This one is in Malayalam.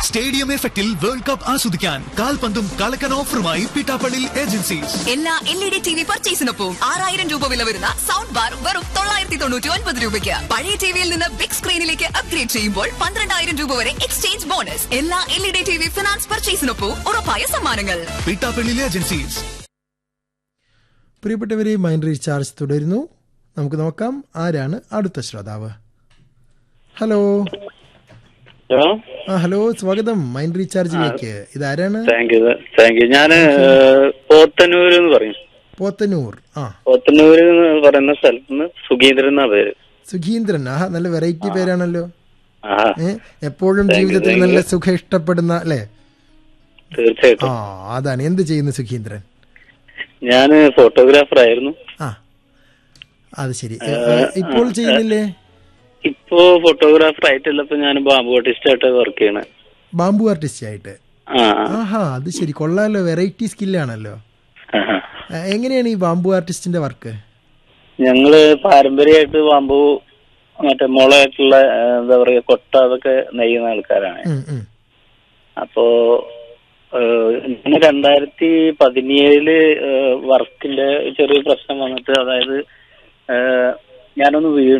സ്റ്റേഡിയം എഫക്റ്റിൽ വേൾഡ് കപ്പ് ആസ്വദിക്കാൻ കാൽപന്തും കളക്കൻ ഓഫറുമായി പിട്ടാപ്പള്ളി ഏജൻസീസ് എല്ലാ L E D T V പർച്ചേസിനൊപ്പം ആറായിരം രൂപ വില വരുന്ന സൗണ്ട് ബാർ വെറും തൊള്ളായിരത്തി തൊണ്ണൂറ്റി ഒൻപത് രൂപയ്ക്ക് പഴയ ടിവിയിൽ നിന്ന് ബിഗ് സ്ക്രീനിലേക്ക് അപ്ഗ്രേഡ് ചെയ്യുമ്പോൾ പന്ത്രണ്ടായിരം രൂപ വരെ എക്സ്ചേഞ്ച് ബോണസ് എല്ലാ L E D T V finance പർച്ചേസിനൊപ്പം ഉറപ്പായ സമ്മാനങ്ങൾ പിട്ടാപ്പള്ളി ഏജൻസീസ് പ്രിയപ്പെട്ടവരെ മൈൻഡ് റീചാർജ് തുടരുന്നു നമുക്ക് നോക്കാം ആരാണ് അടുത്ത ശ്രോതാവ് ഹലോ ഹലോ ആ ഹലോ സ്വാഗതം മൈൻഡ് റീചാർജിലേക്ക് ഇതാരാണ് താങ്ക് യു താങ്ക് യു ഞാന് പോത്തന്നൂര് എന്ന് പറയും പോത്തന്നൂർ ആ പോത്തന്നൂര് എന്ന് പറയുന്ന സ്ഥലത്ത് നിന്ന് സുഗീന്ദ്രൻ എന്നാ പേര് സുഖീന്ദ്രൻ ആഹാ നല്ല വെറൈറ്റി പേരാണല്ലോ ആ ഏ എപ്പോഴും Thank you, ജീവിതത്തിൽ thank നല്ല you. സുഖം ഇഷ്ടപ്പെടുന്ന അല്ലേ ആ തീർച്ചയായിട്ടും അതാണ് എന്ത് ചെയ്യുന്നു സുഖീന്ദ്രൻ ഞാന് ഫോട്ടോഗ്രാഫർ ആയിരുന്നു ആ അത് ശരി ഏ, ഏ, ഇപ്പോൾ ചെയ്യുന്നില്ലേ ഇപ്പോ ഫോട്ടോഗ്രാഫർ ആയിട്ടല്ല ഇപ്പൊ ഞാൻ ബാബു ആർട്ടിസ്റ്റ് ആയിട്ട് വർക്ക് ചെയ്യണേ ബാംബു ആർട്ടിസ്റ്റ് ആയിട്ട് ആ ആഹാ അത് ശരി കൊള്ളാലോ വെറൈറ്റി സ്കില്ലാണല്ലോ ആ. ഏ, എങ്ങനെയാണ് ഈ ബാംബു ആർട്ടിസ്റ്റിന്റെ വർക്ക് ഞങ്ങള് പാരമ്പര്യമായിട്ട് ബാമ്പു മറ്റേ മുളയായിട്ടുള്ള ആ, എന്താ പറയാ കൊട്ട അതൊക്കെ നെയ്യുന്ന ആൾക്കാരാണ് ഉം, ഉം. അപ്പോ ഞാൻ രണ്ടായിരത്തി പതിനേഴില് വർക്കിന്റെ ചെറിയ പ്രശ്നം വന്നിട്ട് അതായത് ഏഹ്, ഞാനൊന്ന് വീണു